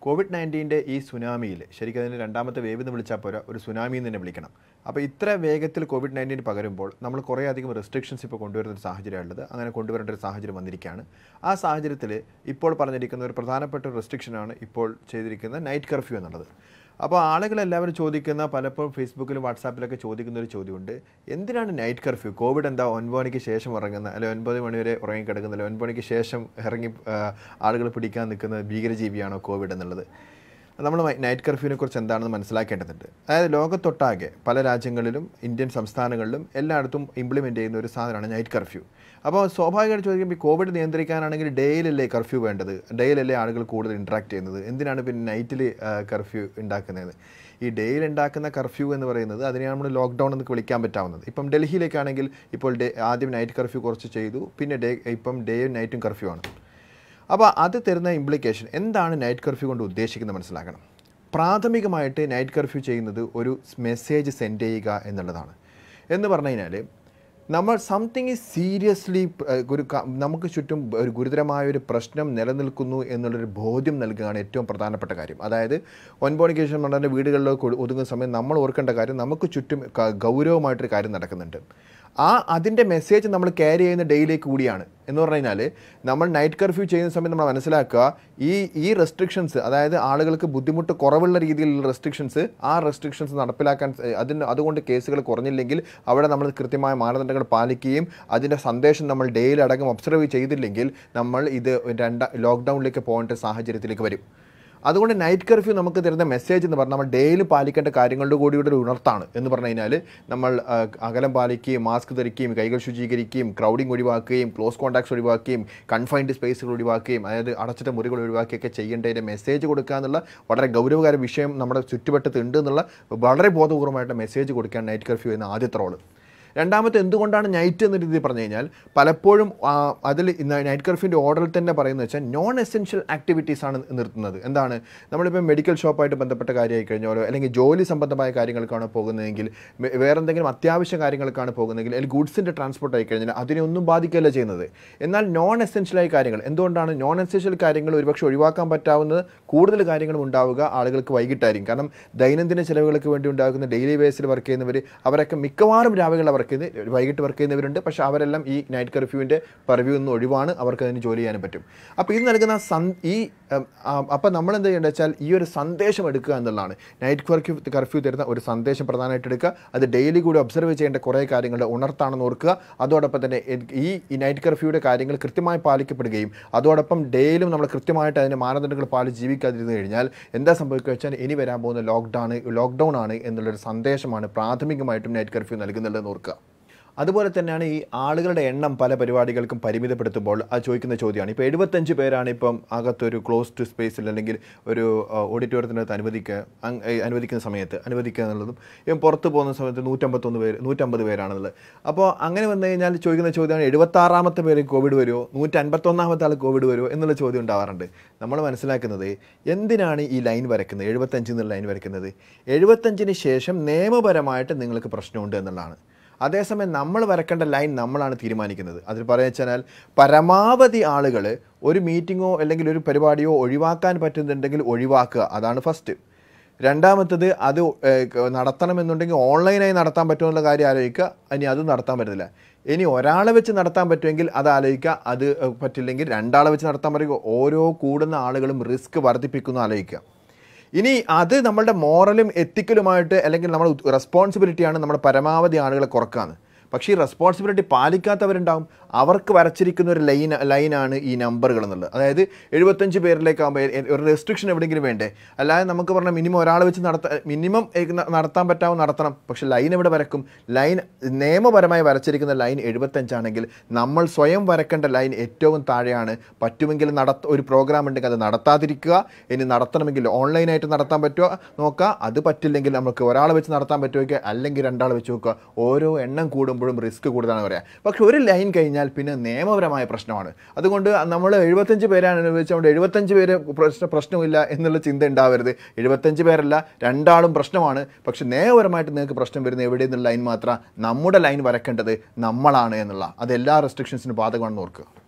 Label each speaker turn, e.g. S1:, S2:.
S1: Covid നയൻറ്റീൻ്റെ ഈ സുനാമിയിൽ ശരിക്കും അതിന് രണ്ടാമത്തെ വേവ് എന്ന് വിളിച്ചാൽ പോരാ ഒരു സുനാമി എന്ന് തന്നെ വിളിക്കണം അപ്പോൾ ഇത്ര വേഗത്തിൽ കോവിഡ് നയൻറ്റീൻ പകരുമ്പോൾ നമ്മൾ കുറേ അധികം റെസ്ട്രിക്ഷൻസ് ഇപ്പോൾ കൊണ്ടുവരുന്ന ഒരു സാഹചര്യമുള്ളത് അങ്ങനെ കൊണ്ടുവരേണ്ട ഒരു സാഹചര്യം വന്നിരിക്കുകയാണ് ആ സാഹചര്യത്തിൽ ഇപ്പോൾ പറഞ്ഞിരിക്കുന്ന ഒരു പ്രധാനപ്പെട്ട ഒരു റെസ്ട്രിക്ഷനാണ് ഇപ്പോൾ ചെയ്തിരിക്കുന്ന നൈറ്റ് കർഫ്യൂ എന്നുള്ളത് അപ്പോൾ ആളുകളെല്ലാവരും ചോദിക്കുന്ന പലപ്പോഴും ഫേസ്ബുക്കിലും വാട്സാപ്പിലൊക്കെ ചോദിക്കുന്ന ഒരു ചോദ്യമുണ്ട് എന്തിനാണ് നൈറ്റ് കർഫ്യൂ കോവിഡ് എന്താ ഒൻപത് മണിക്ക് ശേഷം ഉറങ്ങുന്ന അല്ലെങ്കിൽ ഒൻപത് മണി വരെ ഉറങ്ങിക്കിടക്കുന്ന അല്ലെങ്കിൽ ഒൻപത് മണിക്ക് ശേഷം ഇറങ്ങി ആളുകൾ പിടിക്കാൻ നിൽക്കുന്ന ഭീകരജീവിയാണോ കോവിഡ് എന്നുള്ളത് നമ്മൾ നൈറ്റ് കർഫ്യൂവിനെ കുറിച്ച് എന്താണെന്ന് മനസ്സിലാക്കേണ്ടതുണ്ട് അതായത് ലോകത്തൊട്ടാകെ പല രാജ്യങ്ങളിലും ഇന്ത്യൻ സംസ്ഥാനങ്ങളിലും എല്ലായിടത്തും ഇംപ്ലിമെൻ്റ് ചെയ്യുന്ന ഒരു സാധനമാണ് നൈറ്റ് കർഫ്യൂ അപ്പോൾ സ്വാഭാവികമായിട്ട് ചോദിക്കുമ്പോൾ ഈ കോവിഡ് നിയന്ത്രിക്കാനാണെങ്കിൽ ഡേയിലല്ലേ കർഫ്യൂ വേണ്ടത് ഡേയിലല്ലേ ആളുകൾ കൂടുതൽ ഇൻട്രാക്ട് ചെയ്യുന്നത് എന്തിനാണ് പിന്നെ നൈറ്റിൽ കർഫ്യൂ ഉണ്ടാക്കുന്നത് ഈ ഡേയിൽ ഉണ്ടാക്കുന്ന കർഫ്യൂ എന്ന് പറയുന്നത് അതിനെയാണ് നമ്മൾ ലോക്ക്ഡൗൺ എന്ന് വിളിക്കാൻ പറ്റാവുന്നത് ഇപ്പം ഡൽഹിയിലേക്കാണെങ്കിൽ ഇപ്പോൾ ഡേ ആദ്യം നൈറ്റ് കർഫ്യൂ കുറച്ച് ചെയ്തു പിന്നെ ഡേ ഇപ്പം ഡേയും നൈറ്റും കർഫ്യൂ ആണ് അപ്പോൾ അത് തരുന്ന ഇംപ്ലിക്കേഷൻ എന്താണ് നൈറ്റ് കർഫ്യൂ കൊണ്ട് ഉദ്ദേശിക്കുന്നത് മനസ്സിലാക്കണം പ്രാഥമികമായിട്ട് നൈറ്റ് കർഫ്യൂ ചെയ്യുന്നത് ഒരു മെസ്സേജ് സെൻഡ് ചെയ്യുക എന്നുള്ളതാണ് എന്ന് പറഞ്ഞു കഴിഞ്ഞാൽ നമ്മൾ സംതിങ് ഈസ് സീരിയസ്ലി ഒരു ക- നമുക്ക് ചുറ്റും ഒരു ഗുരുതരമായ ഒരു പ്രശ്നം നിലനിൽക്കുന്നു എന്നുള്ളൊരു ബോധ്യം നൽകുകയാണ് ഏറ്റവും പ്രധാനപ്പെട്ട കാര്യം അതായത് ഒൻപത് മണിക്ക് ശേഷം നമ്മുടെ വീടുകളിലേക്ക് ഒതു- ഒതുങ്ങുന്ന സമയം നമ്മൾ ഓർക്കേണ്ട കാര്യം നമുക്ക് ചുറ്റും ക- ഗൗരവമായിട്ടൊരു കാര്യം നടക്കുന്നുണ്ട് ആ അതിൻ്റെ മെസ്സേജ് നമ്മൾ ക്യാരി ചെയ്യുന്ന ഡേയിലേക്ക് കൂടിയാണ് എന്ന് പറഞ്ഞു കഴിഞ്ഞാൽ നമ്മൾ നൈറ്റ് കർഫ്യൂ ചെയ്യുന്ന സമയത്ത് നമ്മൾ മനസ്സിലാക്കുക ഈ ഈ റെസ്ട്രിക്ഷൻസ് അതായത് ആളുകൾക്ക് ബുദ്ധിമുട്ട് കുറവുള്ള രീതിയിലുള്ള റെസ്ട്രിക്ഷൻസ് ആ റെസ്ട്രിക്ഷൻസ് നടപ്പിലാക്കാൻ സ- അതിന് അതുകൊണ്ട് കേസുകൾ കുറഞ്ഞില്ലെങ്കിൽ അവിടെ നമ്മൾ കൃത്യമായ മാനദണ്ഡങ്ങൾ പാലിക്കുകയും അതിൻ്റെ സന്ദേശം നമ്മൾ ഡേയിൽ അടക്കം ഒബ്സർവ് ചെയ്തില്ലെങ്കിൽ നമ്മൾ ഇത് രണ്ടാം ലോക്ക്ഡൗണിലേക്ക് പോകേണ്ട സാഹചര്യത്തിലേക്ക് വരും അതുകൊണ്ട് നൈറ്റ് കർഫ്യൂ നമുക്ക് തരുന്ന മെസ്സേജ് എന്ന് പറഞ്ഞാൽ നമ്മൾ ഡെയിലി പാലിക്കേണ്ട കാര്യങ്ങളുടെ കൂടിയുടെ ഒരു ഉണർത്താണ് എന്ന് പറഞ്ഞു കഴിഞ്ഞാൽ നമ്മൾ ആ, അകലം പാലിക്കുകയും മാസ്ക് ധരിക്കുകയും കൈകൾ ശുചീകരിക്കുകയും ക്രൗഡിങ് ഒഴിവാക്കുകയും ക്ലോസ് കോൺടാക്ട്സ് ഒഴിവാക്കുകയും കൺഫൈൻഡ് സ്പേസുകൾ ഒഴിവാക്കുകയും അതായത് അടച്ചിട്ട മുറികൾ ഒഴിവാക്കിയൊക്കെ ചെയ്യേണ്ടതിൻ്റെ മെസ്സേജ് കൊടുക്കുക എന്നുള്ള വളരെ ഗൗരവകര വിഷയം നമ്മുടെ ചുറ്റുവട്ടത്ത് ഉണ്ട് എന്നുള്ള വളരെ ബോധപൂർവമായിട്ട് മെസ്സേജ് കൊടുക്കാൻ നൈറ്റ് കർഫ്യൂ എന്ന ആദ്യത്തെ റോള് രണ്ടാമത്തെ എന്തുകൊണ്ടാണ് നൈറ്റ് എന്ന രീതി പറഞ്ഞു കഴിഞ്ഞാൽ പലപ്പോഴും ആ, അതിൽ നൈറ്റ് കർഫ്യൂവിൻ്റെ ഓർഡറിൽ തന്നെ പറയുന്നത് വെച്ചാൽ നോൺ എസെൻഷ്യൽ ആക്ടിവിറ്റീസ് ആണ് നിർത്തുന്നത് എന്താണ് നമ്മളിപ്പോൾ മെഡിക്കൽ ഷോപ്പായിട്ട് ബന്ധപ്പെട്ട കാര്യമായി കഴിഞ്ഞാലോ അല്ലെങ്കിൽ ജോലി സംബന്ധമായ കാര്യങ്ങൾക്കാണ് പോകുന്നതെങ്കിൽ വേ- വേറെ എന്തെങ്കിലും അത്യാവശ്യ കാര്യങ്ങൾക്കാണ് പോകുന്നതെങ്കിൽ അല്ലെങ്കിൽ ഗുഡ്സിൻ്റെ ട്രാൻസ്പോർട്ട് ആയി കഴിഞ്ഞാൽ അതിനെ ഒന്നും ബാധിക്കുകയല്ല ചെയ്യുന്നത് എന്നാൽ നോൺ എസെൻഷ്യലായ കാര്യങ്ങൾ എന്തുകൊണ്ടാണ് നോൺ എസെൻഷ്യൽ കാര്യങ്ങൾ ഒരുപക്ഷെ ഒഴിവാക്കാൻ പറ്റാവുന്നത് കൂടുതൽ കാര്യങ്ങളും ഉണ്ടാവുക ആളുകൾക്ക് വൈകിട്ടായിരിക്കും കാരണം ദൈനംദിന ചിലവുകൾക്ക് വേണ്ടി ഉണ്ടാകുന്ന ഡെയിലി ബേസിൽ വർക്ക് ചെയ്യുന്നവർ അവരൊക്കെ മിക്കവാറും രാവിലെ വർക്ക് ചെയ്യുന്നത് വൈകിട്ട് വർക്ക് ചെയ്യുന്നവരുണ്ട് പക്ഷേ അവരെല്ലാം ഈ നൈറ്റ് കർഫ്യൂവിൻ്റെ പർവ്യൂ നിന്ന് ഒഴിവാണ് അവർക്ക് അതിന് ജോലി ചെയ്യാനും പറ്റും അപ്പോൾ ഇത് നൽകുന്ന സൻ ഈ അപ്പോൾ നമ്മൾ എന്ത് ചെയ്യേണ്ടത് വെച്ചാൽ ഈ ഒരു സന്ദേശം എടുക്കുക എന്നുള്ളതാണ് നൈറ്റ് കർഫ്യൂ കർഫ്യൂ തരുന്ന ഒരു സന്ദേശം പ്രധാനമായിട്ട് എടുക്കുക അത് ഡെയിലി കൂടി ഒബ്സർവ് ചെയ്യേണ്ട കുറേ കാര്യങ്ങളുടെ ഉണർത്താണെന്ന് ഓർക്കുക അതോടൊപ്പം തന്നെ എ- ഈ ഈ നൈറ്റ് കർഫ്യൂയുടെ കാര്യങ്ങൾ കൃത്യമായി പാലിക്കപ്പെടുകയും അതോടൊപ്പം ഡെയിലും നമ്മൾ കൃത്യമായിട്ട് അതിൻ്റെ മാനദണ്ഡങ്ങൾ പാലിച്ച് ജീവിക്കാതിരുന്നു കഴിഞ്ഞാൽ എന്താ സംഭവിക്കുക വെച്ചാൽ ഇനി വരാൻ പോകുന്ന ലോക്ക്ഡൗൺ ലോക്ക്ഡൗൺ ആണ് എന്നുള്ളൊരു സന്ദേശമാണ് പ്രാഥമികമായിട്ടും നൈറ്റ് കർഫ്യൂ നൽകുന്നുള്ളതെന്ന് ഓർക്കുക അതുപോലെ തന്നെയാണ് ഈ ആളുകളുടെ എണ്ണം പല പരിപാടികൾക്കും പരിമിതപ്പെടുത്തുമ്പോൾ അത് ചോദിക്കുന്ന ചോദ്യമാണ് ഇപ്പോൾ എഴുപത്തഞ്ച് പേരാണ് ഇപ്പം അകത്തൊരു ക്ലോസ്ഡ് സ്പേസിൽ അല്ലെങ്കിൽ ഒരു ഓഡിറ്റോറിയത്തിനകത്ത് അനുവദിക്കുക അങ്- ഏ, അനുവദിക്കുന്ന സമയത്ത് അനുവദിക്കുക എന്നുള്ളതും ഇപ്പം പുറത്ത് പോകുന്ന സമയത്ത് നൂറ്റമ്പത്തൊന്ന് പേര് നൂറ്റമ്പത് പേരാണെന്നുള്ളത് അപ്പോൾ അങ്ങനെ വന്നു കഴിഞ്ഞാൽ ചോദിക്കുന്ന ചോദ്യമാണ് എഴുപത്താറാമത്തെ പേര് കോവിഡ് വരുമോ നൂറ്റൻപത്തൊന്നാമത്തെ ആൾ കോവിഡ് വരുമോ എന്നുള്ള ചോദ്യം ഉണ്ടാവാറുണ്ട് നമ്മൾ മനസ്സിലാക്കുന്നത് എന്തിനാണ് ഈ ലൈൻ വരയ്ക്കുന്നത് എഴുപത്തഞ്ച് എന്നുള്ള ലൈൻ വരയ്ക്കുന്നത് എഴുപത്തഞ്ചിന് ശേഷം നിയമപരമായിട്ട് നിങ്ങൾക്ക് പ്രശ്നമുണ്ട് എന്നുള്ളതാണ് അതേസമയം നമ്മൾ വരക്കേണ്ട ലൈൻ നമ്മളാണ് തീരുമാനിക്കുന്നത് അതിൽ പറയാ വെച്ചാൽ പരമാവധി ആളുകൾ ഒരു മീറ്റിങ്ങോ അല്ലെങ്കിൽ ഒരു പരിപാടിയോ ഒഴിവാക്കാൻ പറ്റുന്നുണ്ടെങ്കിൽ ഒഴിവാക്കുക അതാണ് ഫസ്റ്റ് രണ്ടാമത്തത് അത് ഏഹ്, ക- നടത്തണമെന്നുണ്ടെങ്കിൽ ഓൺലൈനായി നടത്താൻ പറ്റുമെന്നുള്ള കാര്യം ആലോചിക്കുക ഇനി അത് നടത്താൻ പറ്റില്ല ഇനി ഒരാളെ വെച്ച് നടത്താൻ പറ്റുമെങ്കിൽ അത് ആലോചിക്കുക അത് ഏഹ്, പറ്റില്ലെങ്കിൽ രണ്ടാളെ വെച്ച് നടത്താൻ പറ്റുക ഓരോ കൂടുന്ന ആളുകളും റിസ്ക് വർദ്ധിപ്പിക്കുന്നു ആലോചിക്കുക ഇനി അത് നമ്മളുടെ മോറലും എത്തിക്കലുമായിട്ട് അല്ലെങ്കിൽ നമ്മൾ റെസ്പോൺസിബിലിറ്റിയാണ് നമ്മുടെ പരമാവധി ആളുകളെ കുറക്കാന്ന് പക്ഷേ ഈ റെസ്പോൺസിബിലിറ്റി പാലിക്കാത്തവരുണ്ടാവും അവർക്ക് വരച്ചിരിക്കുന്ന ഒരു ലൈൻ ലൈനാണ് ഈ നമ്പറുകൾ എന്നുള്ളത് അതായത് എഴുപത്തഞ്ച് പേരിലേക്കാകുമ്പോൾ ഒരു റെസ്ട്രിക്ഷൻ എവിടെയെങ്കിലും വേണ്ടേ അല്ലാതെ നമുക്ക് പറഞ്ഞാൽ മിനിമം ഒരാൾ വെച്ച് നടത്താൻ മിനിമം നടത്താൻ പറ്റാവും നടത്തണം പക്ഷെ ലൈൻ എവിടെ വരക്കും ലൈൻ നിയമപരമായി വരച്ചിരിക്കുന്ന ലൈൻ എഴുപത്തഞ്ചാണെങ്കിൽ നമ്മൾ സ്വയം വരക്കേണ്ട ലൈൻ ഏറ്റവും താഴെയാണ് പറ്റുമെങ്കിൽ നടത്ത ഒരു പ്രോഗ്രാം ഉണ്ടെങ്കിൽ അത് നടത്താതിരിക്കുക ഇനി നടത്തണമെങ്കിൽ ഓൺലൈനായിട്ട് നടത്താൻ പറ്റുമോ നോക്കുക അത് പറ്റില്ലെങ്കിൽ നമുക്ക് ഒരാളെ വെച്ച് നടത്താൻ പറ്റുമെങ്കിൽ അല്ലെങ്കിൽ രണ്ടാൾ വെച്ച് നോക്കുക ഓരോ എണ്ണം കൂടുമ്പോഴും റിസ്ക് കൂടുതലാണ് പറയാം പക്ഷെ ഒരു ലൈൻ കഴിഞ്ഞാൽ പിന്നെ നിയമപരമായ പ്രശ്നമാണ് അതുകൊണ്ട് നമ്മൾ എഴുപത്തഞ്ച് പേരാണ് അനുഭവിച്ചുകൊണ്ട് എഴുപത്തഞ്ച് പേര് പ്രശ്ന പ്രശ്നമില്ല എന്നുള്ള ചിന്ത ഉണ്ടാവരുത് എഴുപത്തഞ്ച് പേരല്ല രണ്ടാളും പ്രശ്നമാണ് പക്ഷെ നിയമപരമായിട്ട് നിങ്ങൾക്ക് പ്രശ്നം വരുന്ന എവിടെ നിന്നുള്ള ലൈൻ മാത്രം നമ്മുടെ ലൈൻ വരക്കേണ്ടത് നമ്മളാണ് എന്നുള്ള അത് എല്ലാ റെസ്ട്രിക്ഷൻസിനും ബാധകമാണെന്ന് ഓർക്കുക